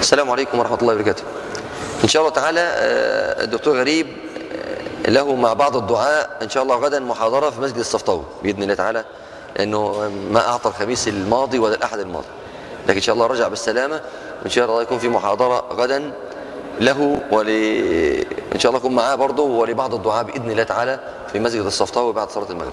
السلام عليكم ورحمة الله وبركاته إن شاء الله تعالى آه، الدكتور غريب آه، له مع بعض الدعاء إن شاء الله غدا محاضرة في مسجد الصفطاوي بإذن الله تعالى لأنه ما أعطى الخميس الماضي ولا الأحد الماضي لكن إن شاء الله رجع بالسلامة وإن شاء الله يكون في محاضرة غدا له ول إن شاء الله يكون معاه برضه ولبعض الدعاء بإذن الله تعالى في مسجد الصفطاوي بعد صلاة المغرب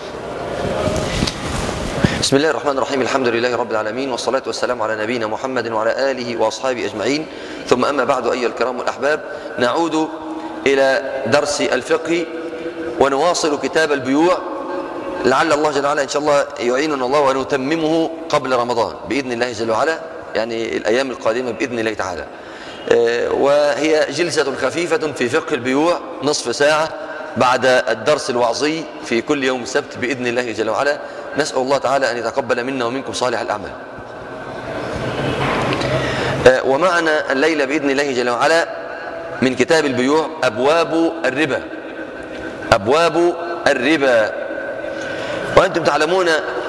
بسم الله الرحمن الرحيم الحمد لله رب العالمين والصلاة والسلام على نبينا محمد وعلى آله وأصحابه أجمعين ثم أما بعد أيها الكرام والأحباب نعود إلى درس الفقه ونواصل كتاب البيوع لعل الله جل وعلا إن شاء الله يعيننا الله ونتممه قبل رمضان بإذن الله جل وعلا يعني الأيام القادمة بإذن الله تعالى آه، وهي جلسة خفيفة في فقه البيوع نصف ساعة بعد الدرس الوعظي في كل يوم سبت بإذن الله جل وعلا نسأل الله تعالى أن يتقبل منا ومنكم صالح الأعمال آه، ومعنا الليلة بإذن الله جل وعلا من كتاب البيوع أبواب الربا أبواب الربا وأنتم تعلمون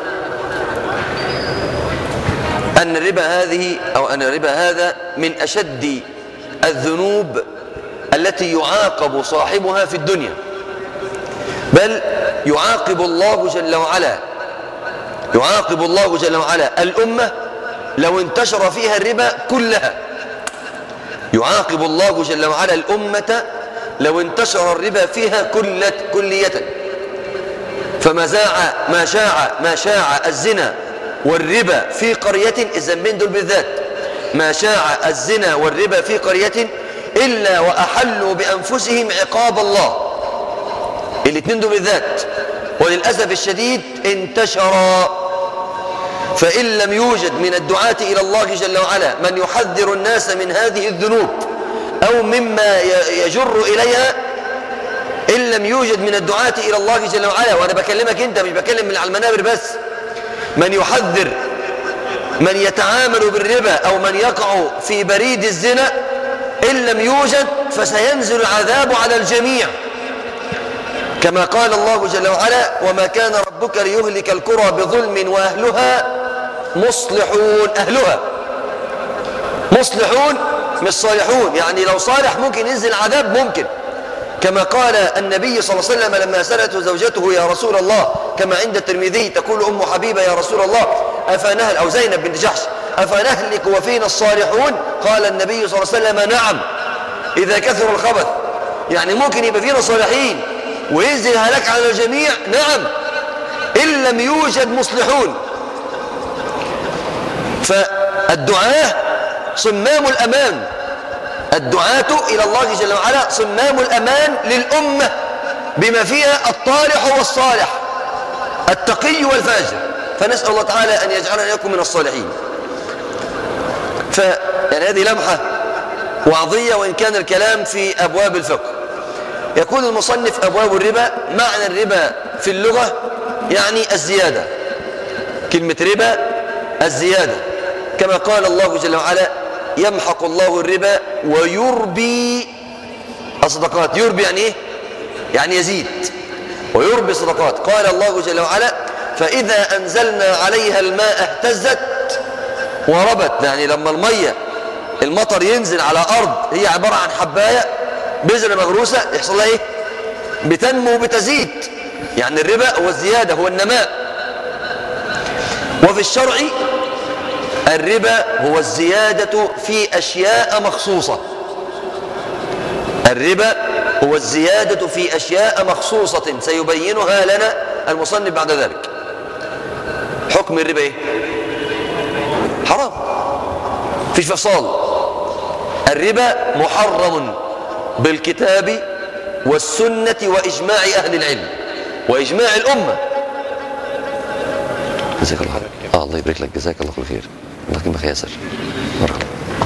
أن الربا هذه أو أن الربا هذا من أشد الذنوب التي يعاقب صاحبها في الدنيا بل يعاقب الله جل وعلا يعاقب الله جل وعلا الأمة لو انتشر فيها الربا كلها يعاقب الله جل وعلا الأمة لو انتشر الربا فيها كلت كلية فما زاع ما شاع ما شاع الزنا والربا في قرية الذنبين دول بالذات ما شاع الزنا والربا في قرية إلا وأحلوا بأنفسهم عقاب الله الاثنين دول بالذات وللأسف الشديد انتشرا فإن لم يوجد من الدعاة إلى الله جل وعلا من يحذر الناس من هذه الذنوب أو مما يجر إليها إن لم يوجد من الدعاة إلى الله جل وعلا وأنا بكلمك أنت مش بكلم من على المنابر بس من يحذر من يتعامل بالربا أو من يقع في بريد الزنا إن لم يوجد فسينزل العذاب على الجميع كما قال الله جل وعلا وما كان ربك ليهلك القرى بظلم وأهلها مصلحون أهلها مصلحون مش صالحون يعني لو صالح ممكن ينزل عذاب ممكن كما قال النبي صلى الله عليه وسلم لما سألته زوجته يا رسول الله كما عند الترمذي تقول أم حبيبة يا رسول الله أفنهل أو زينب بنت جحش أفنهلك وفينا الصالحون قال النبي صلى الله عليه وسلم نعم إذا كثر الخبث يعني ممكن يبقى فينا صالحين وينزل هلاك على الجميع نعم إن لم يوجد مصلحون فالدعاة صمام الأمان الدعاة إلى الله جل وعلا صمام الأمان للأمة بما فيها الطالح والصالح التقي والفاجر فنسأل الله تعالى أن يجعلنا إياكم من الصالحين ف يعني هذه لمحة وعظية وإن كان الكلام في أبواب الفقه يقول المصنف أبواب الربا معنى الربا في اللغة يعني الزيادة كلمة ربا الزيادة كما قال الله جل وعلا يمحق الله الربا ويربي الصدقات يربي يعني ايه يعني يزيد ويربي الصدقات قال الله جل وعلا فإذا أنزلنا عليها الماء اهتزت وربت يعني لما المية المطر ينزل على أرض هي عبارة عن حباية بذرة مغروسة يحصل لها ايه بتنمو وبتزيد يعني الربا هو الزيادة هو النماء وفي الشرع الربا هو الزيادة في أشياء مخصوصة الربا هو الزيادة في أشياء مخصوصة سيبينها لنا المصنف بعد ذلك حكم الربا ايه حرام فيش فصال الربا محرم بالكتاب والسنة وإجماع أهل العلم وإجماع الأمة جزاك الله خير آه الله يبارك لك جزاك الله كل خير الله يكرمك يا ياسر مرحبا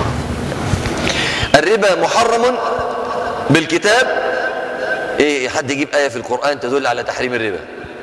الربا محرم بالكتاب ايه حد يجيب آية في القرآن تدل على تحريم الربا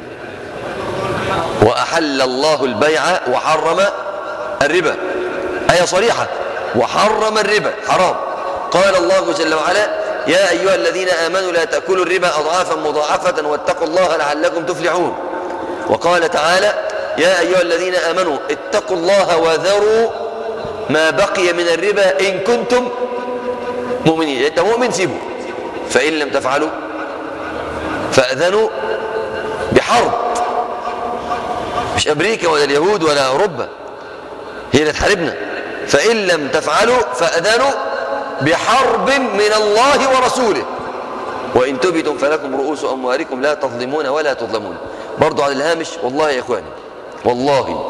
وأحل الله البيع وحرم الربا آية صريحة وحرم الربا حرام قال الله جل وعلا يا أيها الذين آمنوا لا تأكلوا الربا أضعافا مضاعفة واتقوا الله لعلكم تفلحون وقال تعالى يا أيها الذين آمنوا اتقوا الله وذروا ما بقي من الربا إن كنتم مؤمنين أنت مؤمن سيبه فإن لم تفعلوا فأذنوا بحرب مش أمريكا ولا اليهود ولا أوروبا هي اللي تحاربنا فإن لم تفعلوا فأذنوا بحرب من الله ورسوله وإن تبتم فلكم رؤوس أموالكم لا تظلمون ولا تظلمون برضو على الهامش والله يا إخواني والله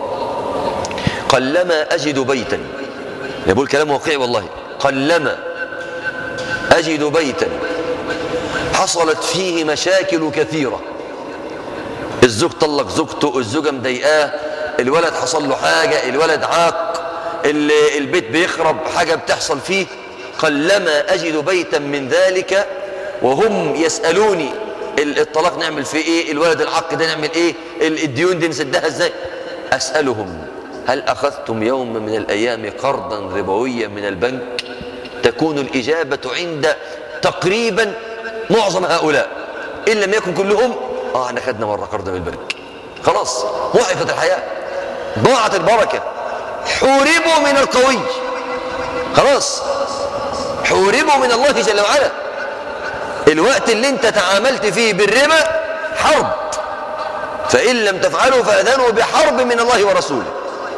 قلما أجد بيتا يقول كلام واقعي والله قلما أجد بيتا حصلت فيه مشاكل كثيرة الزوج طلق زوجته الزوجة مضايقاه الولد حصل له حاجة الولد عاق البيت بيخرب حاجة بتحصل فيه قلما أجد بيتا من ذلك وهم يسألوني الطلاق نعمل فيه ايه الولد العق ده نعمل ايه الديون دي نسدها ازاي أسألهم هل أخذتم يوم من الأيام قرضا ربويا من البنك تكون الإجابة عند تقريبا معظم هؤلاء إن لم يكن كلهم آه احنا خدنا مرة قرض من البنك خلاص وقفت الحياة ضاعت البركة حوربوا من القوي خلاص حوربوا من الله جل وعلا الوقت اللي انت تعاملت فيه بالربا حرب فإن لم تفعلوا فأذنوا بحرب من الله ورسوله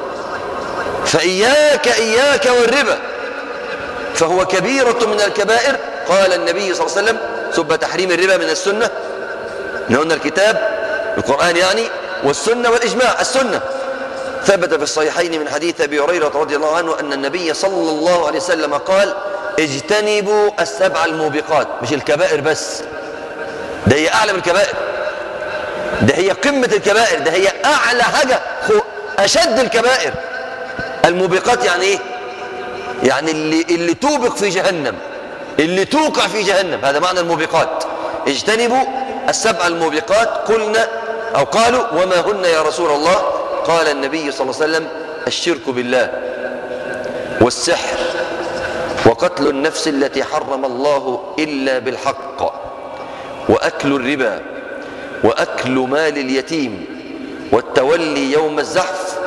فإياك إياك والربا فهو كبيرة من الكبائر قال النبي صلى الله عليه وسلم سب تحريم الربا من السنة قلنا الكتاب القرآن يعني والسنة والإجماع السنة ثبت في الصحيحين من حديث أبي هريرة رضي الله عنه أن النبي صلى الله عليه وسلم قال اجتنبوا السبع الموبقات مش الكبائر بس ده هي أعلى من الكبائر ده هي قمة الكبائر ده هي أعلى حاجة أشد الكبائر الموبقات يعني إيه يعني اللي, اللي توبق في جهنم اللي توقع في جهنم هذا معنى الموبقات اجتنبوا السبع الموبقات قلنا أو قالوا وما هن يا رسول الله قال النبي صلى الله عليه وسلم الشرك بالله والسحر وقتل النفس التي حرم الله إلا بالحق وأكل الربا وأكل مال اليتيم والتولي يوم الزحف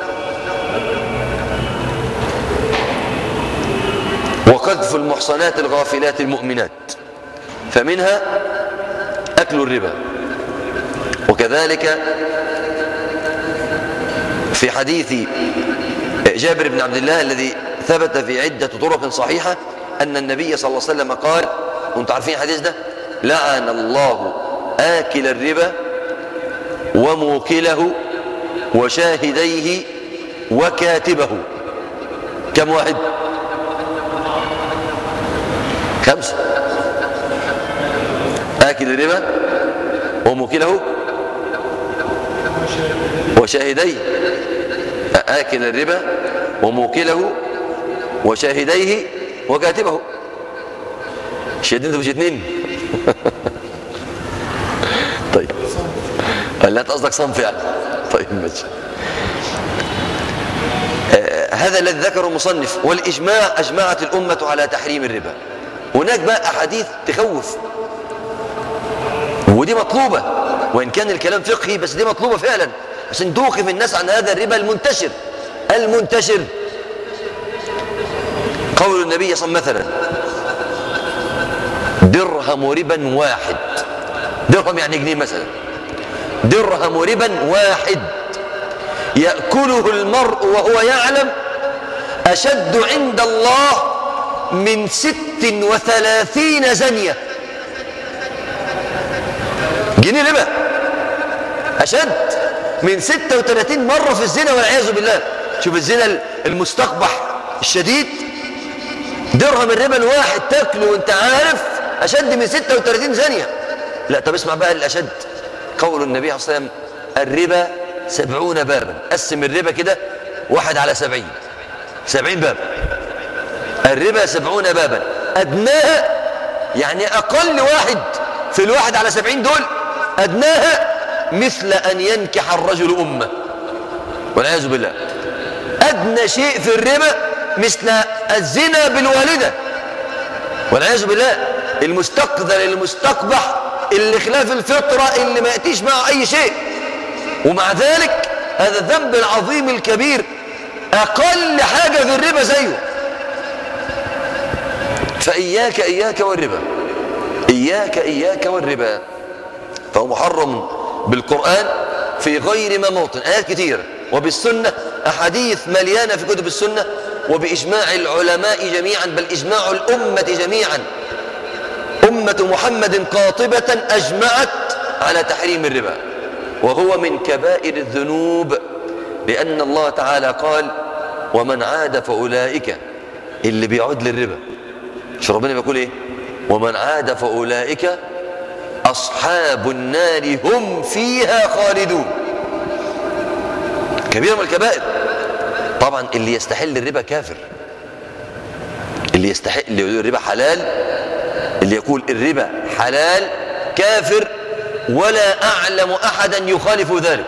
وقذف المحصنات الغافلات المؤمنات فمنها أكل الربا وكذلك في حديث جابر بن عبد الله الذي ثبت في عدة طرق صحيحة أن النبي صلى الله عليه وسلم قال وانتم عارفين الحديث ده لعن الله آكل الربا وموكله وشاهديه وكاتبه كم واحد خمسة آكل الربا وموكله وشاهديه آكل الربا وموكله وشاهديه وكاتبه شهدين مش اتنين طيب لا قصدك صنف يعني طيب ماشي آه هذا الذي ذكره المصنف والإجماع أجمعت الأمة على تحريم الربا هناك بقى أحاديث تخوف ودي مطلوبة وإن كان الكلام فقهي بس دي مطلوبة فعلا عشان توقف الناس عن هذا الربا المنتشر المنتشر قول النبي صلى الله عليه وسلم مثلا درهم ربا واحد درهم يعني جنيه مثلا درهم ربا واحد يأكله المرء وهو يعلم أشد عند الله من ست وثلاثين زنية جنيه ربا أشد من ستة وثلاثين مرة في الزنا والعياذ بالله شوف الزنا المستقبح الشديد درهم الربا الواحد تاكله وانت عارف أشد من 36 ثانية لا طب اسمع بقى الأشد قول النبي عليه الصلاة والسلام الربا سبعون بابا قسم الربا كده واحد على سبعين سبعين باب الربا سبعون بابا أدناها يعني أقل واحد في الواحد على سبعين دول أدناها مثل أن ينكح الرجل أمه والعياذ بالله أدنى شيء في الربا مثل الزنا بالوالدة والعياذ بالله المستقذر المستقبح اللي خلاف الفطرة اللي ما يأتيش معه أي شيء ومع ذلك هذا الذنب العظيم الكبير أقل حاجة في الربا زيه فإياك إياك والربا إياك إياك والربا فهو محرم بالقرآن في غير ما موطن آيات كثيرة وبالسنة أحاديث مليانة في كتب السنة وبإجماع العلماء جميعا بل إجماع الأمة جميعا أمة محمد قاطبة أجمعت على تحريم الربا وهو من كبائر الذنوب لأن الله تعالى قال ومن عاد فأولئك اللي بيعود للربا مش ربنا بيقول ايه ومن عاد فأولئك أصحاب النار هم فيها خالدون كبيرة من الكبائر طبعا اللي يستحل الربا كافر اللي يستحل اللي يقول الربا حلال اللي يقول الربا حلال كافر ولا أعلم أحدا يخالف ذلك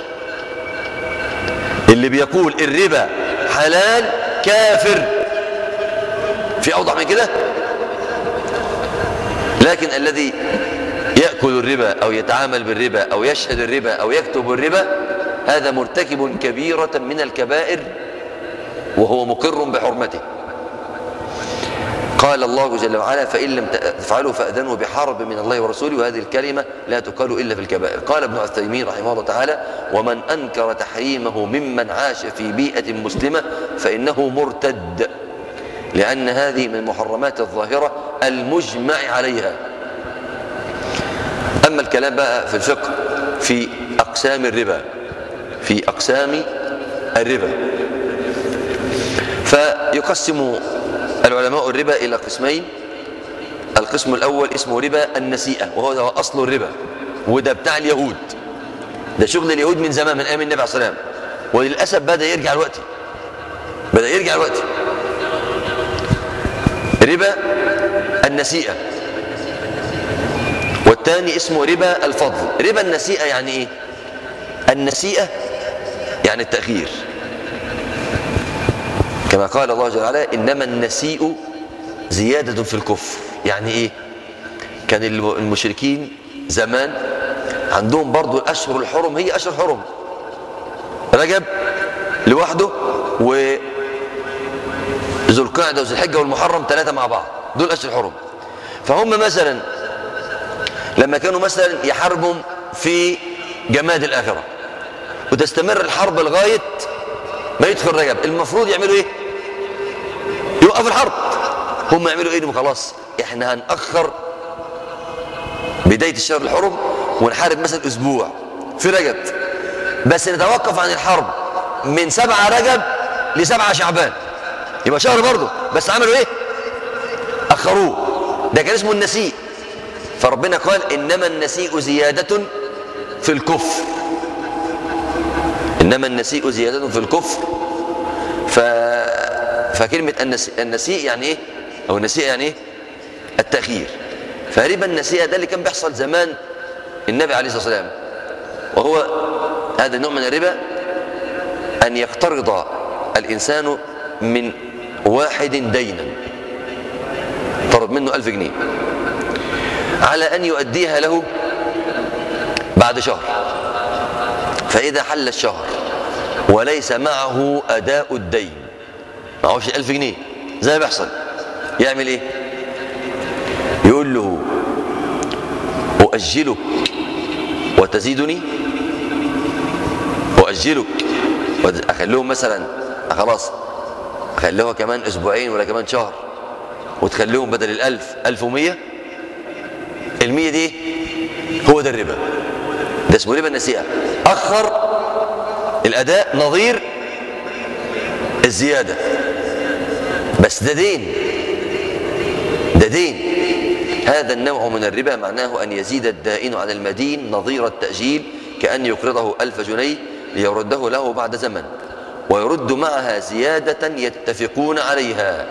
اللي بيقول الربا حلال كافر في أوضح من كده لكن الذي يأكل الربا أو يتعامل بالربا أو يشهد الربا أو يكتب الربا هذا مرتكب كبيرة من الكبائر وهو مقر بحرمته قال الله جل وعلا فإن لم تفعلوا فأذنوا بحرب من الله ورسوله وهذه الكلمة لا تقال إلا في الكبائر قال ابن عثيمين رحمه الله تعالى ومن أنكر تحريمه ممن عاش في بيئة مسلمة فإنه مرتد لأن هذه من المحرمات الظاهرة المجمع عليها أما الكلام بقى في الفقه في أقسام الربا في أقسام الربا فيقسم العلماء الربا إلى قسمين القسم الأول اسمه ربا النسيئة وهو أصل الربا وده بتاع اليهود ده شغل اليهود من زمان من أيام النبي عليه الصلاة والسلام وللأسف بدأ يرجع الوقت بدأ يرجع الوقت ربا النسيئة والثاني اسمه ربا الفضل ربا النسيئة يعني ايه النسيئة يعني التأخير كما قال الله جل وعلا إنما النسيء زيادة في الكفر يعني إيه كان المشركين زمان عندهم برضو الأشهر الحرم هي أشهر حرم رجب لوحده و ذو القعدة وذو الحجة والمحرم ثلاثة مع بعض دول أشهر الحرم فهم مثلا لما كانوا مثلا يحاربوا في جماد الآخرة وتستمر الحرب لغاية ما يدخل رجب المفروض يعملوا ايه يوقف الحرب هم يعملوا ايه خلاص احنا هنأخر بداية الشهر الحرم ونحارب مثلا اسبوع في رجب بس نتوقف عن الحرب من سبعة رجب لسبعة شعبان يبقى شهر برضه بس عملوا ايه اخروه ده كان اسمه النسيء فربنا قال انما النسيء زيادة في الكفر إنما النسيء زيادة في الكفر ف... فكلمة النسيء, النسيء يعني إيه أو النسيء يعني إيه التأخير فربا النسيء ده اللي كان بيحصل زمان النبي عليه الصلاة والسلام وهو هذا النوع من الربا أن يقترض الإنسان من واحد دينا طرد منه ألف جنيه على أن يؤديها له بعد شهر فإذا حل الشهر وليس معه أداء الدين معهوش ألف جنيه زي ما بيحصل يعمل إيه يقول له أؤجلك وتزيدني أؤجلك أخليهم مثلا خلاص أخليها كمان أسبوعين ولا كمان شهر وتخليهم بدل الألف ألف ومية المية دي هو ده الربا ده اسمه ربا النسيئة أخر الأداء نظير الزيادة بس ده دين ده دين هذا النوع من الربا معناه أن يزيد الدائن على المدين نظير التأجيل كأن يقرضه ألف جنيه ليرده له بعد زمن ويرد معها زيادة يتفقون عليها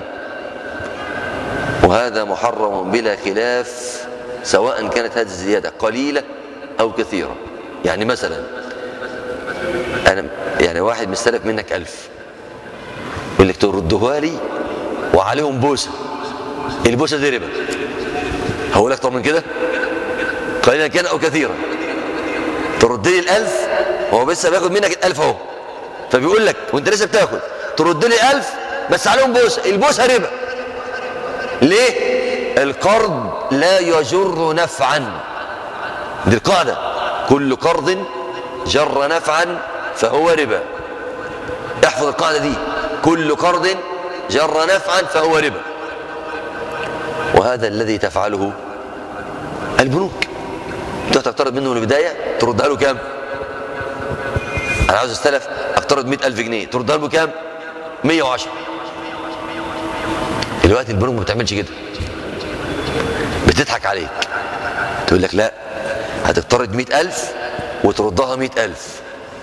وهذا محرم بلا خلاف سواء كانت هذه الزيادة قليلة أو كثيرة يعني مثلا أنا يعني واحد مستلف منك ألف يقول لك تردها لي وعليهم بوسة البوسة دي ربا هقول لك طب من كده قليلا كان أو كثيرا ترد لي الألف وهو لسه بياخد منك الألف أهو فبيقول لك وأنت لسه بتاخد ترد لي ألف بس عليهم بوسة البوسة ربا ليه القرض لا يجر نفعا دي القاعدة كل قرض جر نفعا فهو ربا احفظ القاعدة دي كل قرض جر نفعا فهو ربا وهذا الذي تفعله البنوك انت تقترض منه من البداية تردها له كام انا عاوز استلف اقترض 100000 جنيه تردها له كام 110 دلوقتي البنوك ما بتعملش كده بتضحك عليك تقول لك لا هتقترض 100000 وتردها 100000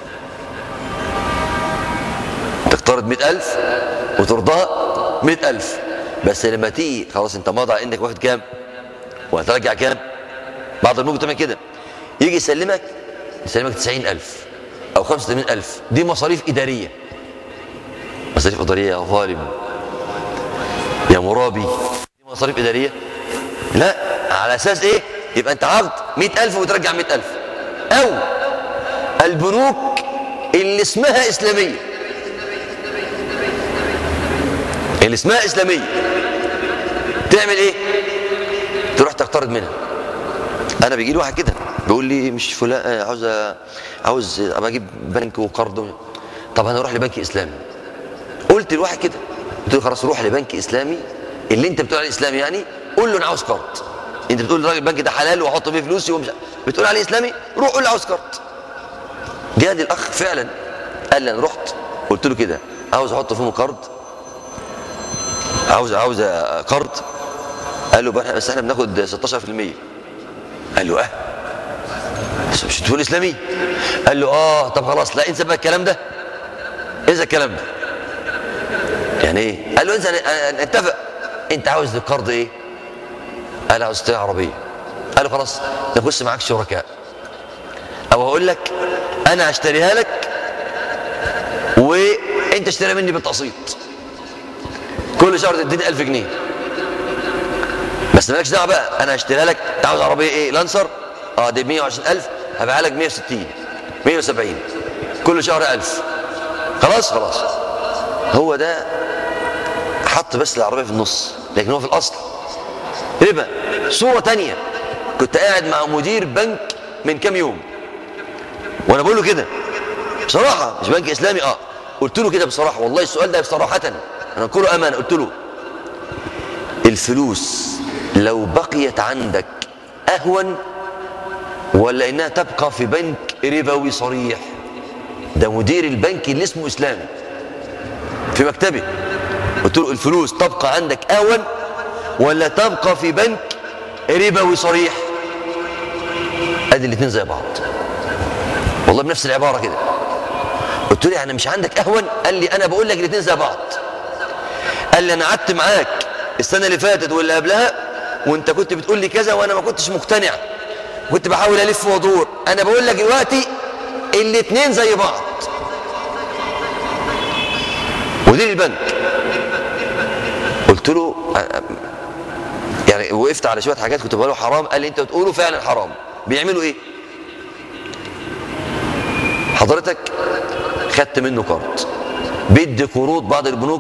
تقترض 100000 وتردها 100000 بس لما تيجي خلاص انت ماضي انك واخد كام وهترجع كام بعض البنوك بتعمل كده يجي يسلمك يسلمك 90000 او 85000 دي مصاريف اداريه مصاريف اداريه يا ظالم يا مرابي دي مصاريف اداريه لا على اساس ايه يبقى انت عقد 100000 وترجع 100000 او البنوك اللي اسمها اسلاميه اللي اسمها اسلاميه تعمل ايه تروح تقترض منها انا بيجي لي واحد كده بيقول لي مش فلان عاوز عاوز ابقى اجيب بنك وقرض طب انا اروح لبنك اسلامي قلت لواحد كده قلت له خلاص روح لبنك اسلامي اللي انت بتقول عليه اسلامي يعني قول له انا عاوز قرض انت بتقول للراجل البنك ده حلال واحط فيه فلوسي ومش بتقول عليه اسلامي روح قول له عاوز قرض جه الاخ فعلا قال لي انا رحت قلت له كده عاوز احط فيهم قرض عاوز عاوز قرض قال له بس احنا بناخد 16% قال له اه بس مش تقول اسلامي قال له اه طب خلاص لا انسى بقى الكلام ده انسى الكلام ده يعني ايه قال له انسى نتفق انت عاوز القرض ايه قال عاوز اشتري عربيه قال له خلاص نخش معاك شركاء او هقول لك انا هشتريها لك وانت اشتريها مني بالتقسيط كل شهر تديني 1000 جنيه بس مالكش دعوه بقى انا هشتريها لك انت عاوز عربيه ايه لانسر اه دي 120000 هبيعها لك 160 170 كل شهر 1000 خلاص خلاص هو ده حط بس العربيه في النص لكن هو في الاصل ربا صوره تانية كنت قاعد مع مدير بنك من كام يوم وانا بقول له كده بصراحه مش بنك اسلامي اه قلت له كده بصراحه والله السؤال ده صراحه انا كله امانه قلت له الفلوس لو بقيت عندك اهون ولا انها تبقى في بنك ربوي صريح ده مدير البنك اللي اسمه اسلامي في مكتبه قلت له الفلوس تبقى عندك اهون ولا تبقى في بنك ربوي صريح ادي الاثنين زي بعض والله بنفس العباره كده قلت له يعني مش عندك اهون قال لي انا بقول لك الاثنين زي بعض قال لي انا قعدت معاك السنه اللي فاتت واللي قبلها وانت كنت بتقول لي كذا وانا ما كنتش مقتنع كنت بحاول الف وادور انا بقول لك دلوقتي الاثنين زي بعض مدير البنك قلت له يعني وقفت على شويه حاجات كنت بقول له حرام قال لي انت بتقوله فعلا حرام بيعملوا ايه حضرتك خدت منه قرض بيدي قروض بعض البنوك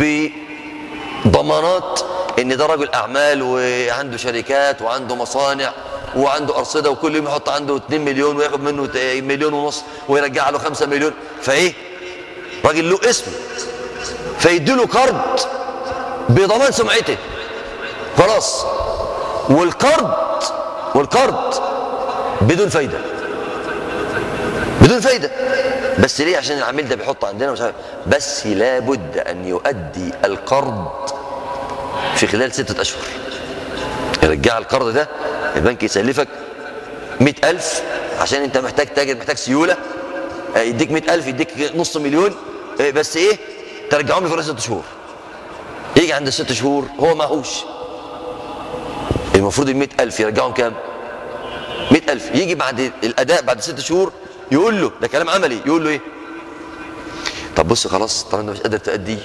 بضمانات ان ده رجل اعمال وعنده شركات وعنده مصانع وعنده ارصده وكل يوم يحط عنده 2 مليون وياخد منه مليون ونص ويرجع له 5 مليون فايه راجل له اسم فيدي له قرض بضمان سمعته خلاص والقرض والقرض بدون فايده بدون فايده بس ليه عشان العميل ده بيحط عندنا مش عارف بس لابد ان يؤدي القرض في خلال ستة أشهر يرجع القرض ده البنك يسلفك مئة ألف عشان أنت محتاج تاجر محتاج سيولة يديك مئة ألف يديك نص مليون بس إيه ترجعهم لي في ست شهور يجي عند الست شهور هو معهوش المفروض المئة ألف يرجعهم كام مئة ألف يجي بعد الأداء بعد ست شهور يقول له ده كلام عملي يقول له إيه طب بص خلاص طالما انت مش قادر تأديه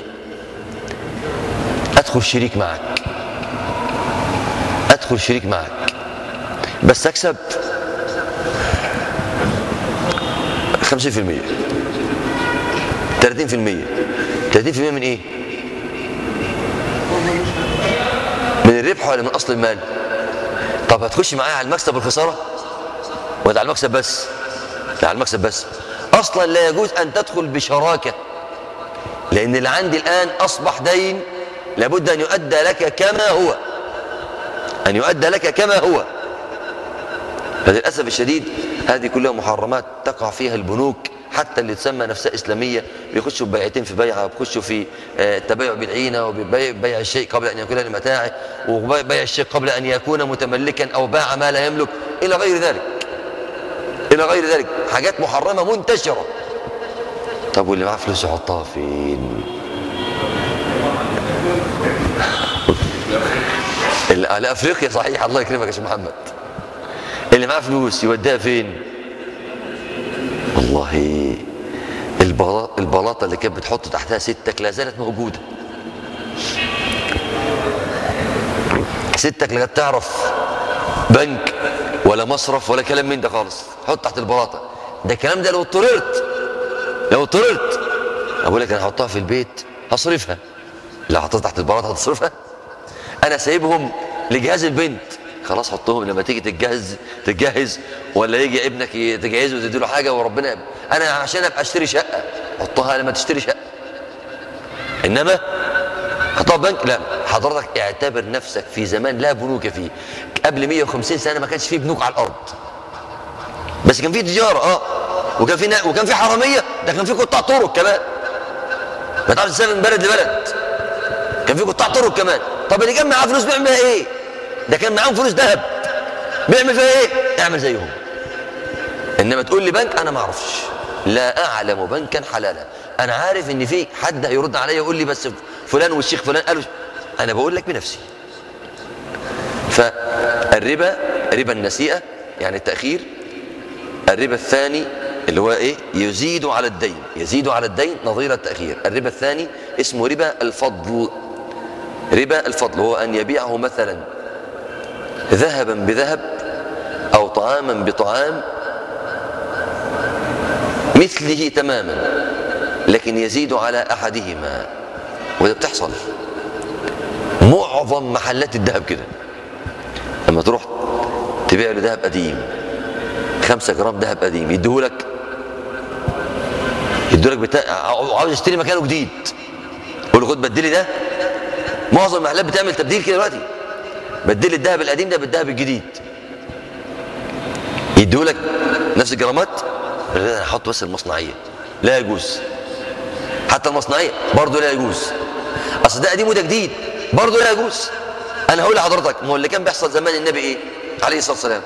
ادخل شريك معك ادخل شريك معك بس اكسب 50% 30% 30% من ايه من الربح ولا من اصل المال طب هتخش معايا على المكسب والخساره ولا على المكسب بس لا على المكسب بس اصلا لا يجوز ان تدخل بشراكه لان اللي عندي الان اصبح دين لابد ان يؤدى لك كما هو ان يؤدى لك كما هو فللاسف الشديد هذه كلها محرمات تقع فيها البنوك حتى اللي تسمى نفسها إسلامية بيخشوا ببيعتين في بيعة وبيخشوا في آه، التبايع بالعينة وبيع الشيء قبل أن يكون لمتاعه وبيع الشيء قبل أن يكون متملكا أو باع ما لا يملك إلى غير ذلك إلى غير ذلك حاجات محرمة منتشرة طب واللي معاه فلوس يحطها فين لا افريقيا صحيح الله يكرمك يا شيخ محمد اللي معاه فلوس يوديها فين والله البلاطه اللي كانت بتحط تحتها ستك لا زالت موجوده ستك لا تعرف بنك ولا مصرف ولا كلام من ده خالص حط تحت البلاطه ده الكلام ده لو اضطررت لو اضطررت اقول لك انا هحطها في البيت هصرفها لا حطيتها تحت البلاطه هتصرفها انا سايبهم لجهاز البنت خلاص حطهم لما تيجي تتجهز تتجهز ولا يجي ابنك تجهزه وتدي له حاجه وربنا انا عشان ابقى اشتري شقه حطها لما تشتري شقه انما حطها بنك لا حضرتك اعتبر نفسك في زمان لا بنوك فيه قبل 150 سنه ما كانش فيه بنوك على الارض بس كان فيه تجاره اه وكان في وكان في حراميه ده كان في قطاع طرق كمان ما تعرفش تسافر من بلد لبلد كان في قطاع طرق كمان طب اللي كان معاه فلوس بيعمل ايه ده كان معاهم فلوس ذهب بيعمل فيها ايه اعمل زيهم انما تقول لي بنك انا ما اعرفش لا اعلم بنكا حلالا انا عارف ان في حد هيرد عليا يقول لي بس فلان والشيخ فلان قالوا انا بقول لك بنفسي فالربا ربا النسيئه يعني التاخير الربا الثاني اللي هو ايه يزيد على الدين يزيد على الدين نظير التاخير الربا الثاني اسمه ربا الفضل ربا الفضل هو ان يبيعه مثلا ذهبا بذهب أو طعاما بطعام مثله تماما لكن يزيد على أحدهما وده بتحصل معظم محلات الذهب كده لما تروح تبيع له ذهب قديم خمسة جرام ذهب قديم يديهولك يديهولك بتاع عاوز يشتري مكانه جديد قول له خد بدلي ده معظم المحلات بتعمل تبديل كده دلوقتي بدل الذهب القديم ده بالذهب الجديد يديهولك نفس الجرامات انا هحط بس المصنعيه لا يجوز حتى المصنعيه برضه لا يجوز اصل ده قديم وده جديد برضه لا يجوز انا هقول لحضرتك ما هو اللي كان بيحصل زمان النبي ايه عليه الصلاه والسلام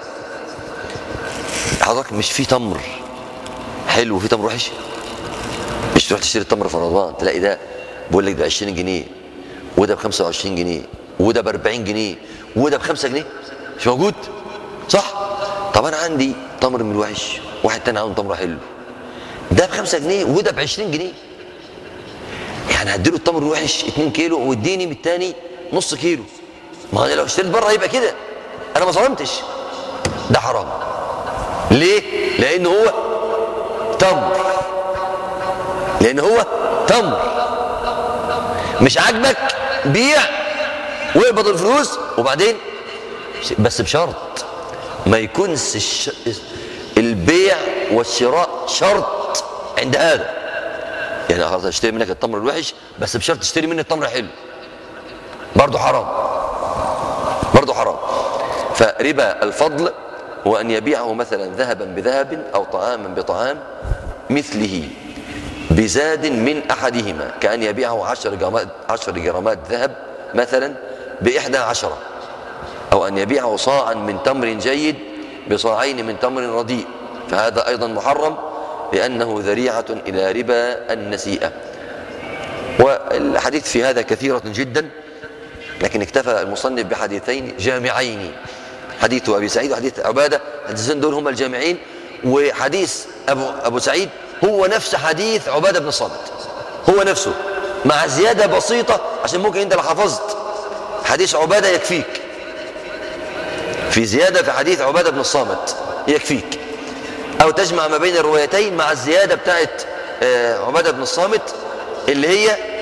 حضرتك مش في تمر حلو وفي تمر وحش مش تروح تشتري التمر في رمضان تلاقي ده بيقول لك ب 20 جنيه وده ب 25 جنيه وده ب 40 جنيه وده ب 5 جنيه مش موجود صح طب انا عندي تمر من الوحش واحد تاني عنده تمر حلو ده ب 5 جنيه وده ب 20 جنيه يعني هديله التمر الوحش 2 كيلو واديني من الثاني نص كيلو ما انا لو اشتريت بره يبقى كده انا ما ظلمتش ده حرام ليه لان هو تمر لان هو تمر مش عاجبك بيع واقبض الفلوس وبعدين بس بشرط ما يكونش الش... البيع والشراء شرط عند هذا يعني خلاص اشتري منك التمر الوحش بس بشرط تشتري مني التمر حلو برضه حرام برضه حرام فربا الفضل هو أن يبيعه مثلا ذهبا بذهب أو طعاما بطعام مثله بزاد من أحدهما كأن يبيعه عشر جرامات, عشر جرامات ذهب مثلا بإحدى عشرة أو أن يبيعه صاعا من تمر جيد بصاعين من تمر رديء فهذا أيضا محرم لأنه ذريعة إلى ربا النسيئة والحديث في هذا كثيرة جدا لكن اكتفى المصنف بحديثين جامعين حديث أبي سعيد وحديث عبادة الحديثين دول هما الجامعين وحديث أبو, أبو سعيد هو نفس حديث عبادة بن الصامت هو نفسه مع زيادة بسيطة عشان ممكن انت لو حفظت حديث عبادة يكفيك في زيادة في حديث عبادة بن الصامت يكفيك او تجمع ما بين الروايتين مع الزيادة بتاعت عبادة بن الصامت اللي هي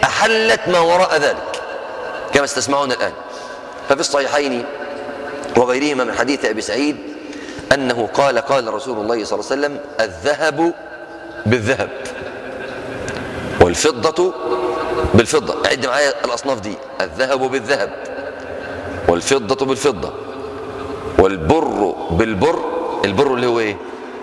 أحلت ما وراء ذلك كما استسمعون الآن ففي الصحيحين وغيرهما من حديث أبي سعيد أنه قال قال رسول الله صلى الله عليه وسلم الذهب بالذهب والفضة بالفضة عد معايا الأصناف دي الذهب بالذهب والفضة بالفضة والبر بالبر البر اللي هو ايه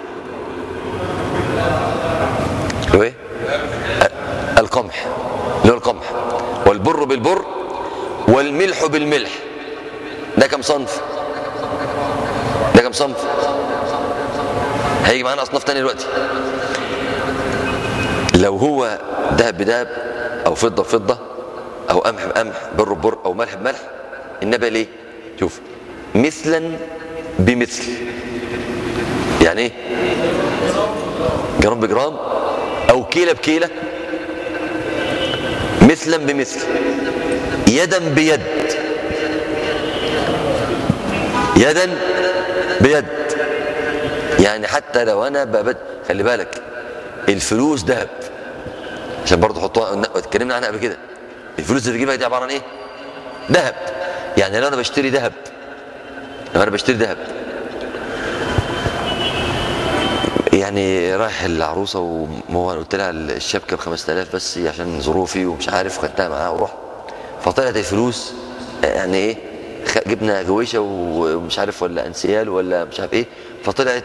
اللي هو ايه القمح اللي هو القمح والبر بالبر والملح بالملح ده كم صنف ده كم صنف هيجي معانا اصناف تانية دلوقتي لو هو ذهب بذهب او فضه بفضه او قمح بقمح بر ببر او ملح بملح النبي ليه شوف مثلا بمثل يعني ايه جرام بجرام او كيلة بكيلة مثلا بمثل يدا بيد يدا بيد يعني حتى لو انا ببد خلي بالك الفلوس ذهب عشان برضه حطوها اتكلمنا عنها قبل كده الفلوس اللي بتجيبها دي عباره عن ايه ذهب يعني لو انا بشتري ذهب لو انا بشتري ذهب يعني رايح العروسه وهو قلت لها الشبكه ب 5000 بس عشان ظروفي ومش عارف خدتها معاها ورحت فطلعت الفلوس يعني ايه جبنا جويشه ومش عارف ولا انسيال ولا مش عارف ايه فطلعت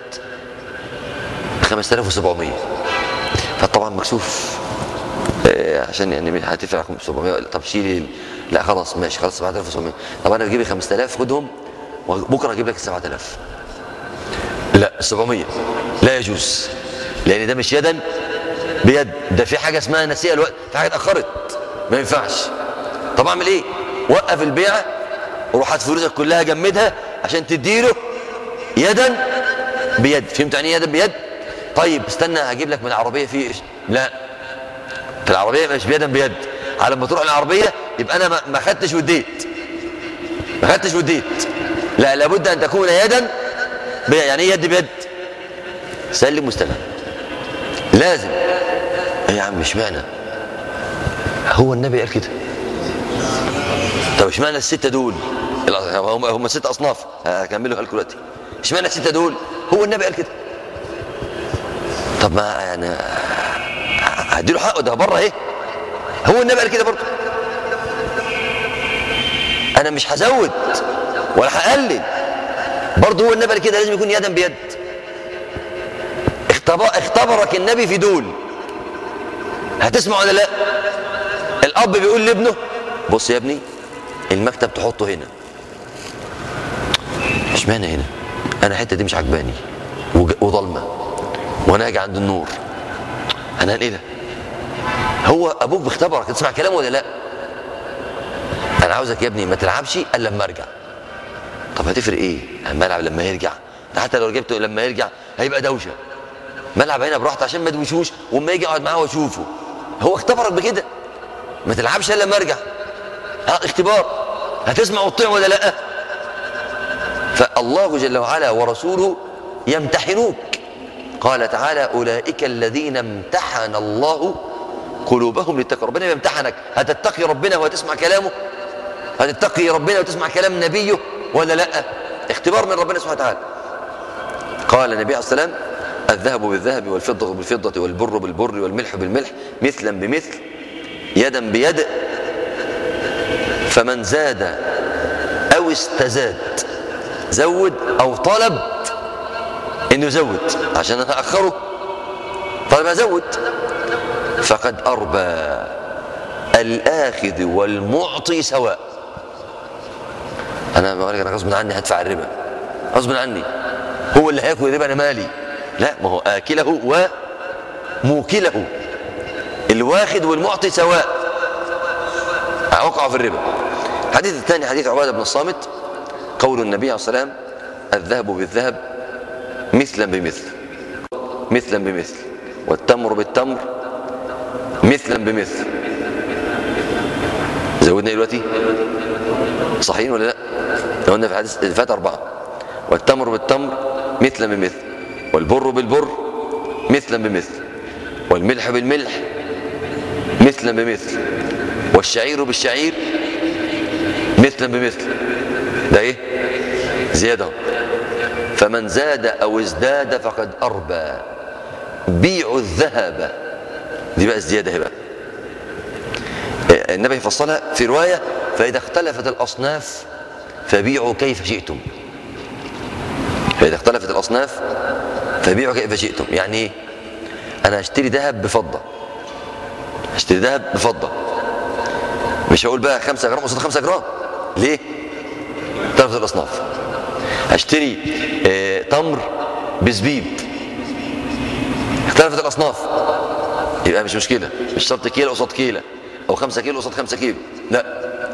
5700 فطبعا مكسوف عشان يعني هتدفع 700 طب شيلي لا خلاص ماشي خلاص 7700 طب انا بجيب 5000 خدهم وبكره اجيب لك ال 7000 لا 700 لا يجوز لان ده مش يدا بيد ده في حاجه اسمها نسيئه الوقت في حاجه اتاخرت ما ينفعش طب اعمل ايه وقف البيع وروح هات فلوسك كلها جمدها عشان تديله يدا بيد فهمت يعني ايه يدا بيد طيب استنى هجيب لك من العربيه في لا في العربيه مش بيدا بيد على ما تروح العربيه يبقى انا ما خدتش وديت ما خدتش وديت لا لابد ان تكون يدا بيد يعني ايه يد بيد سلم واستلم لازم ايه يا عم اشمعنى هو النبي قال كده طب اشمعنى السته دول هم هم ست اصناف هكملوا لكم دلوقتي اشمعنى السته دول هو النبي قال كده طب ما يعني هديله حقه ده بره اهي هو النبي قال كده برضه انا مش هزود ولا هقلل برضه هو النبي قال كده لازم يكون يدا بيد اختبرك النبي في دول هتسمع ولا لا الاب بيقول لابنه بص يا ابني المكتب تحطه هنا اشمعنى هنا انا الحته دي مش عجباني وضلمه وانا اجي عند النور انا ايه ده هو ابوك بيختبرك تسمع كلامه ولا لا انا عاوزك يا ابني ما تلعبش الا لما ارجع طب هتفرق ايه اما العب لما يرجع ده حتى لو رجعته لما يرجع هيبقى دوشه ملعب هنا براحتي عشان ما ادوشوش واما يجي اقعد معاه واشوفه هو اختبرك بكده ما تلعبش الا لما ارجع ها اختبار هتسمع وتطيع ولا لا فالله جل وعلا ورسوله يمتحنوك قال تعالى اولئك الذين امتحن الله قلوبهم للتقوى ربنا يمتحنك هتتقي ربنا وتسمع كلامه هتتقي ربنا وتسمع كلام نبيه ولا لا اختبار من ربنا سبحانه وتعالى قال النبي عليه الصلاه والسلام الذهب بالذهب والفضة بالفضة والبر بالبر والملح بالملح مثلا بمثل يدا بيد فمن زاد أو استزاد زود أو طلب إنه يزود عشان أنا أخره طلب أزود فقد أربى الآخذ والمعطي سواء أنا بقول لك أنا غصب عني هدفع الربا غصب عني هو اللي هياكل الربا أنا مالي لا ما هو آكله وموكله الواخد والمعطي سواء وقعوا في الربا الحديث الثاني حديث عبادة بن الصامت قول النبي عليه الصلاة والسلام الذهب بالذهب مثلا بمثل مثلا بمثل والتمر بالتمر مثلا بمثل زودنا دلوقتي صحيحين ولا لا؟ لو قلنا في الحديث اللي فات أربعة والتمر بالتمر مثلا بمثل والبر بالبر مثلا بمثل والملح بالملح مثلا بمثل والشعير بالشعير مثلا بمثل ده ايه زيادة فمن زاد او ازداد فقد اربى بيعوا الذهب دي بقى الزيادة هي بقى النبي يفصلها في رواية فإذا اختلفت الأصناف فبيعوا كيف شئتم فإذا اختلفت الأصناف فبيعوا كيف شئتم يعني ايه أنا هشتري ذهب بفضة هشتري ذهب بفضة مش هقول بقى 5 جرام قصاد 5 جرام ليه؟ اختلفت الأصناف هشتري آه تمر بزبيب اختلفت الأصناف يبقى مش مشكلة مش شرط كيلو قصاد كيلو أو 5 كيلو قصاد 5 كيلو لا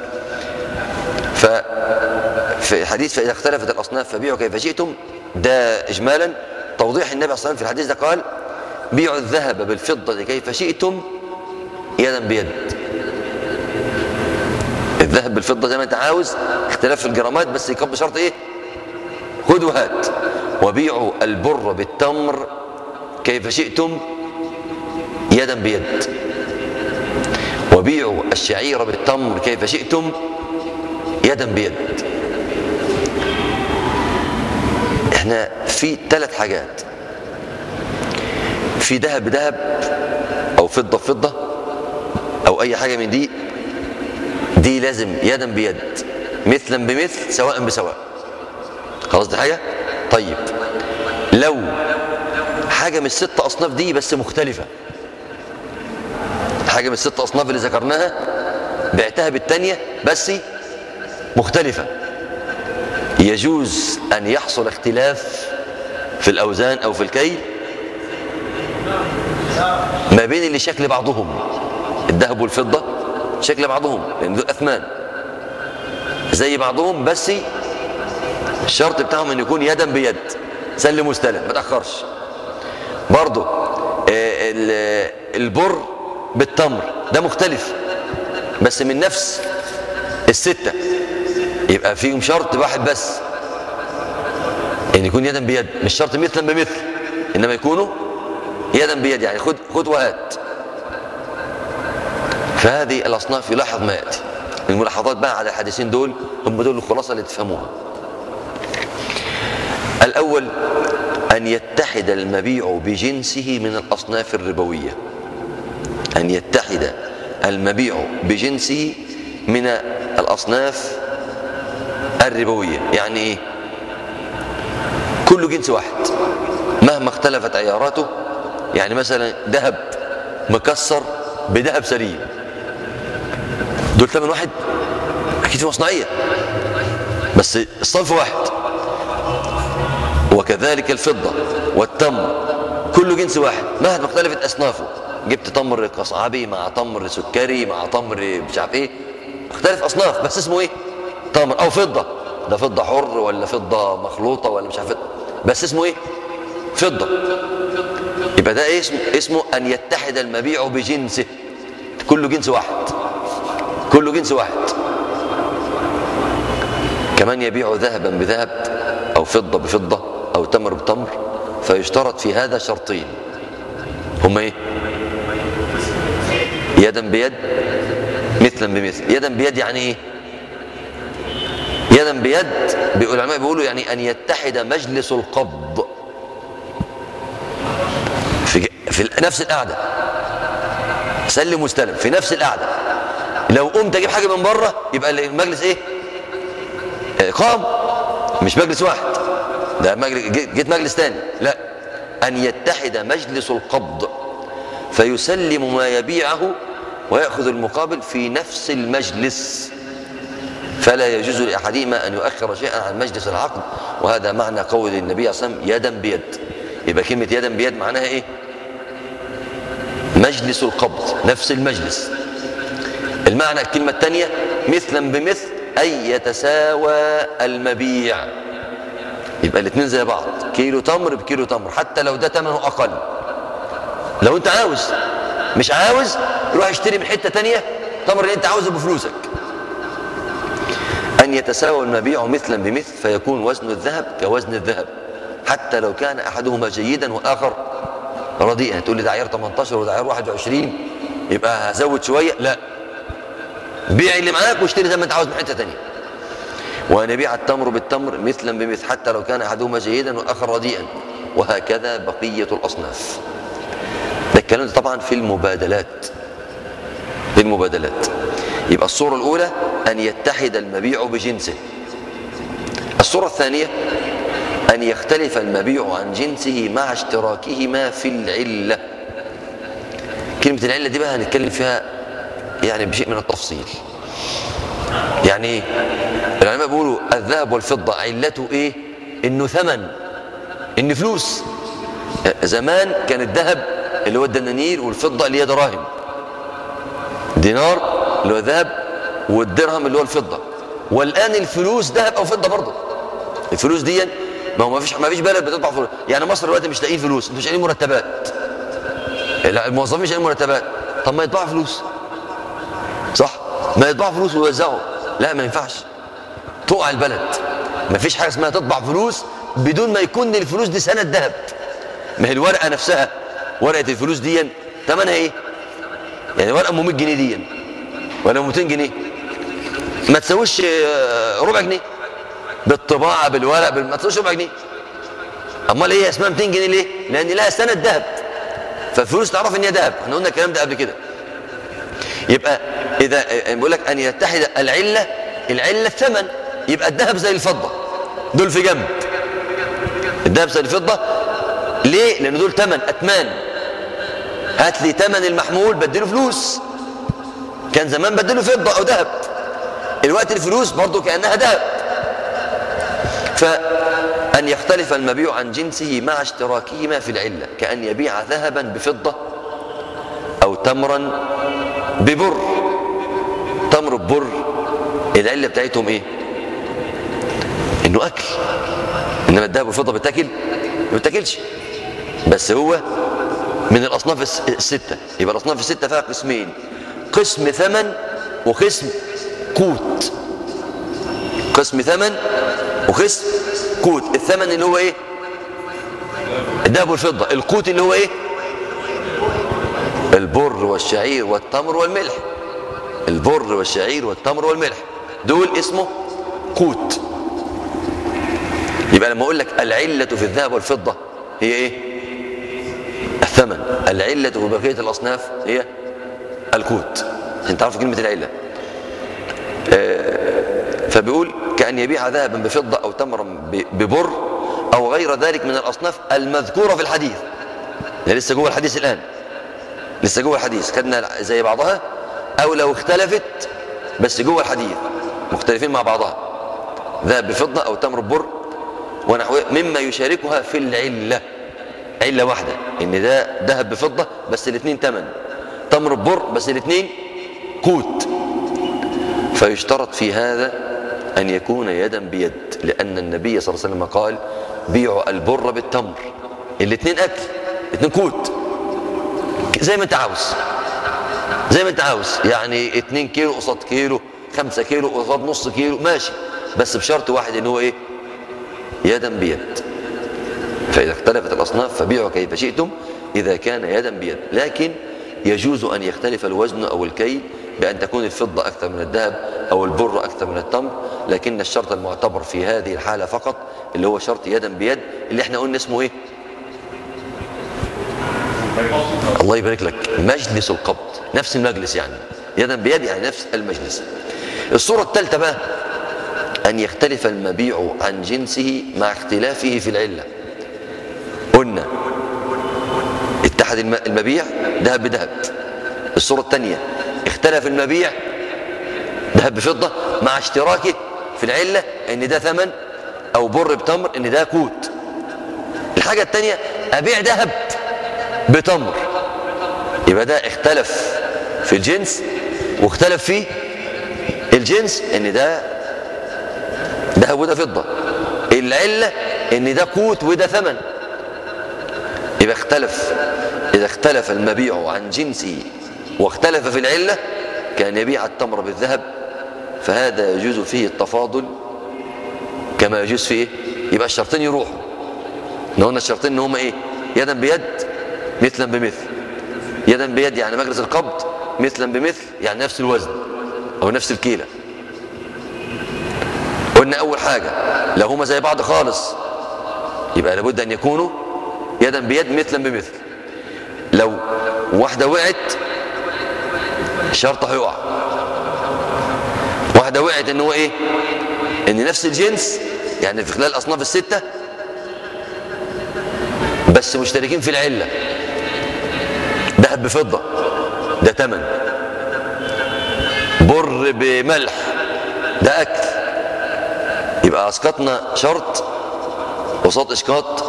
ف في الحديث فإذا اختلفت الأصناف فبيعوا كيف شئتم ده إجمالا توضيح النبي صلى الله عليه وسلم في الحديث ده قال بيعوا الذهب بالفضة كيف شئتم يدا بيد الذهب بالفضة زي ما انت عاوز اختلاف في الجرامات بس يكون بشرط ايه خد وهات وبيعوا البر بالتمر كيف شئتم يدا بيد وبيعوا الشعير بالتمر كيف شئتم يدا بيد احنا في ثلاث حاجات في ذهب بذهب او فضه بفضه او اي حاجه من دي دي لازم يدا بيد مثلا بمثل سواء بسواء خلاص دي حاجه طيب لو حاجه من الست اصناف دي بس مختلفه حاجه من الست اصناف اللي ذكرناها بعتها بالثانيه بس مختلفه يجوز ان يحصل اختلاف في الاوزان او في الكيل ما بين اللي شكل بعضهم الذهب والفضه شكل بعضهم لان دول اثمان زي بعضهم بس الشرط بتاعهم ان يكون يدا بيد سلم واستلم ما تاخرش برضه البر بالتمر ده مختلف بس من نفس السته يبقى فيهم شرط واحد بس ان يكون يدا بيد مش شرط مثلا بمثل انما يكونوا يدا بيد يعني خد خد وهات فهذه الاصناف يلاحظ ما ياتي الملاحظات بقى على الحديثين دول هم دول الخلاصه اللي تفهموها الاول ان يتحد المبيع بجنسه من الاصناف الربويه ان يتحد المبيع بجنسه من الاصناف الربويه يعني ايه كله جنس واحد مهما اختلفت عياراته يعني مثلا ذهب مكسر بذهب سليم دول ثمن واحد اكيد في مصنعيه بس الصنف واحد وكذلك الفضه والتمر كله جنس واحد مهما اختلفت اصنافه جبت تمر قصعبي مع تمر سكري مع تمر مش عارف ايه اختلف اصناف بس اسمه ايه تمر او فضه ده فضه حر ولا فضه مخلوطه ولا مش عارف بس اسمه ايه فضه يبقى ده اسمه اسمه ان يتحد المبيع بجنسه كله جنس واحد كله جنس واحد كمان يبيع ذهبا بذهب او فضه بفضه او تمر بتمر فيشترط في هذا شرطين هما ايه يدا بيد مثلا بمثل يدا بيد يعني ايه يدا بيد العلماء بيقولوا يعني ان يتحد مجلس القبض في في نفس القعده سلم واستلم في نفس القعده لو قمت اجيب حاجه من بره يبقى المجلس ايه قام مش مجلس واحد ده مجلس جيت مجلس تاني لا ان يتحد مجلس القبض فيسلم ما يبيعه ويأخذ المقابل في نفس المجلس فلا يجوز لأحدهما أن يؤخر شيئا عن مجلس العقد وهذا معنى قول النبي صلى الله عليه وسلم يدا بيد يبقى كلمة يدا بيد معناها إيه مجلس القبض نفس المجلس المعنى الكلمة الثانية مثلا بمثل أي يتساوى المبيع يبقى الاثنين زي بعض كيلو تمر بكيلو تمر حتى لو ده ثمنه أقل لو أنت عاوز مش عاوز روح اشتري من حتة تانية تمر اللي أنت عاوزه بفلوسك أن يتساوى المبيع مثلا بمثل فيكون وزن الذهب كوزن الذهب حتى لو كان أحدهما جيدا والآخر رديئا تقول لي ده عيار 18 وده عيار 21 يبقى هزود شوية لا بيع اللي معاك واشتري زي ما انت عاوز من حته ثانيه وأن يبيع التمر بالتمر مثلا بمثل حتى لو كان أحدهما جيدا والآخر رديئا وهكذا بقية الأصناف ده الكلام ده طبعا في المبادلات في المبادلات يبقى الصورة الأولى أن يتحد المبيع بجنسه الصورة الثانية أن يختلف المبيع عن جنسه مع اشتراكهما في العلة كلمة العلة دي بقى هنتكلم فيها يعني بشيء من التفصيل يعني ايه العلماء بيقولوا الذهب والفضة علته ايه انه ثمن ان فلوس زمان كان الذهب اللي هو الدنانير والفضة اللي هي دراهم دينار اللي هو ذهب والدرهم اللي هو الفضة والآن الفلوس ذهب أو فضة برضه الفلوس دي ما هو ما فيش ما فيش بلد بتطبع فلوس يعني مصر دلوقتي مش لاقيين فلوس انتوا مش لاقيين مرتبات الموظفين مش لاقيين مرتبات طب ما يطبعوا فلوس صح ما يطبعوا فلوس ويوزعوا لا ما ينفعش تقع البلد ما فيش حاجه اسمها تطبع فلوس بدون ما يكون الفلوس دي سنه ذهب ما هي الورقه نفسها ورقه الفلوس دي ثمنها ايه يعني ورقه ام 100 جنيه دي ولا 200 جنيه ما تساويش ربع جنيه بالطباعه بالورق ما تساويش ربع جنيه امال ايه اسمها 200 جنيه ليه لان لها سنه ذهب فالفلوس تعرف ان هي ذهب احنا قلنا الكلام ده قبل كده يبقى اذا بقول لك ان يتحد العله العله الثمن يبقى الذهب زي الفضه دول في جنب الذهب زي الفضه ليه لان دول ثمن اثمان هات لي ثمن المحمول بديله فلوس كان زمان بديله فضه او ذهب الوقت الفلوس برضه كانها ذهب فان يختلف المبيع عن جنسه مع اشتراكهما في العله كان يبيع ذهبا بفضه او تمرا ببر تمر ببر العله بتاعتهم ايه انه اكل انما الذهب والفضه بتاكل ما بتاكلش بس هو من الاصناف السته يبقى الاصناف السته فيها قسمين قسم ثمن وقسم قوت قسم ثمن وقسم قوت الثمن اللي هو ايه الذهب والفضه القوت اللي هو ايه البر والشعير والتمر والملح البر والشعير والتمر والملح دول اسمه قوت يبقى لما اقول لك العله في الذهب والفضه هي ايه الثمن العله في بقيه الاصناف هي القوت عشان تعرفوا كلمه العله آه فبيقول كأن يبيع ذهبا بفضة أو تمرا ببر أو غير ذلك من الأصناف المذكورة في الحديث ده لسه جوه الحديث الآن لسه جوه الحديث خدنا زي بعضها أو لو اختلفت بس جوه الحديث مختلفين مع بعضها ذهب بفضة أو تمر ببر ونحوه مما يشاركها في العلة علة واحدة إن ده ذهب بفضة بس الاثنين تمن تمر ببر بس الاثنين قوت فيشترط في هذا أن يكون يدا بيد لأن النبي صلى الله عليه وسلم قال بيعوا البر بالتمر الاثنين أكل الاثنين قوت زي ما انت عاوز زي ما انت عاوز يعني 2 كيلو قصاد كيلو 5 كيلو قصاد نص كيلو ماشي بس بشرط واحد ان هو ايه يدا بيد فإذا اختلفت الأصناف فبيعوا كيف شئتم إذا كان يدا بيد لكن يجوز أن يختلف الوزن أو الكيل بأن تكون الفضة أكثر من الذهب أو البر أكثر من التمر لكن الشرط المعتبر في هذه الحالة فقط اللي هو شرط يدا بيد اللي احنا قلنا اسمه ايه الله يبارك لك مجلس القبض نفس المجلس يعني يدا بيد يعني نفس المجلس الصورة الثالثة بقى أن يختلف المبيع عن جنسه مع اختلافه في العلة قلنا اتحد المبيع ذهب بذهب الصورة الثانية اختلف المبيع ذهب بفضة مع اشتراكه في العلة ان ده ثمن او بر بتمر ان ده كوت الحاجة الثانية ابيع ذهب بتمر يبقى ده اختلف في الجنس واختلف في الجنس ان ده ذهب وده فضة العلة ان ده قوت وده ثمن يبقى اختلف اذا اختلف المبيع عن جنسه واختلف في العلة كان يبيع التمر بالذهب فهذا يجوز فيه التفاضل كما يجوز فيه يبقى الشرطين يروحوا ان قلنا الشرطين ان هما ايه يدا بيد مثلا بمثل يدا بيد يعني مجلس القبض مثلا بمثل يعني نفس الوزن أو نفس الكيلة قلنا أول حاجة لو هما زي بعض خالص يبقى لابد أن يكونوا يدا بيد مثلا بمثل لو واحدة وقعت شرط هيقع واحدة وقعت ان هو ايه ان نفس الجنس يعني في خلال الاصناف الستة بس مشتركين في العلة ذهب بفضة ده تمن بر بملح ده اكل يبقى اسقطنا شرط قصاد اسقاط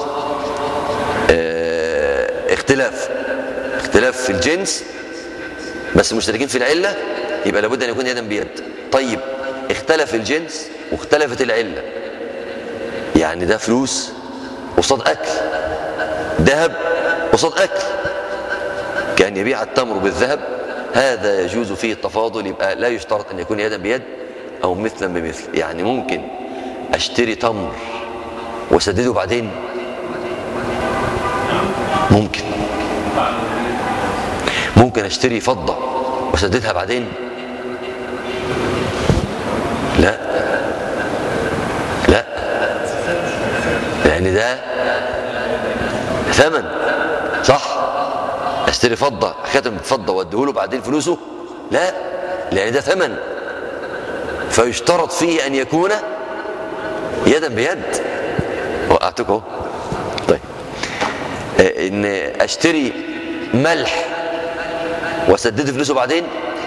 اه اختلاف اختلاف في الجنس بس مشتركين في العلة يبقى لابد أن يكون يدا بيد طيب اختلف الجنس واختلفت العلة يعني ده فلوس قصاد أكل ذهب قصاد أكل كأن يبيع التمر بالذهب هذا يجوز فيه التفاضل يبقى لا يشترط أن يكون يدا بيد أو مثلا بمثل يعني ممكن أشتري تمر وسدده بعدين ممكن ممكن اشتري فضة وسددها بعدين لا لا لان ده ثمن صح اشتري فضة خاتم فضة واديهوله بعدين فلوسه لا لان ده ثمن فيشترط فيه ان يكون يدا بيد وقعتك اهو طيب ان اشتري ملح واسدد فلوسه بعدين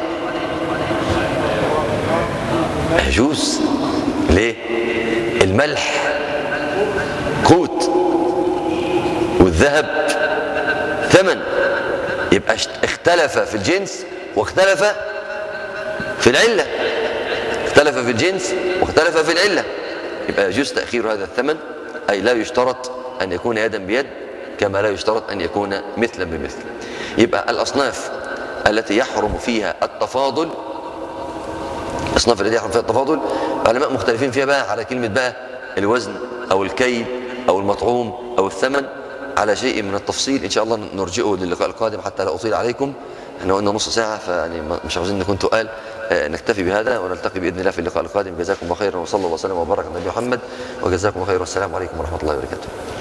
يجوز ليه الملح قوت والذهب ثمن يبقى اختلف في الجنس واختلف في العلة اختلف في الجنس واختلف في العلة يبقى يجوز تأخير هذا الثمن أي لا يشترط أن يكون يدا بيد كما لا يشترط أن يكون مثلا بمثل يبقى الأصناف التي يحرم فيها التفاضل الأصناف التي يحرم فيها التفاضل علماء مختلفين فيها بقى على كلمة بقى الوزن أو الكيل أو المطعوم أو الثمن على شيء من التفصيل إن شاء الله نرجئه للقاء القادم حتى لا أطيل عليكم احنا قلنا نص ساعة فيعني مش عاوزين نكون تقال نكتفي بهذا ونلتقي بإذن الله في اللقاء القادم جزاكم الله خيرا وصلى الله وسلم وبارك على نبي محمد وجزاكم الله خيرا والسلام عليكم ورحمة الله وبركاته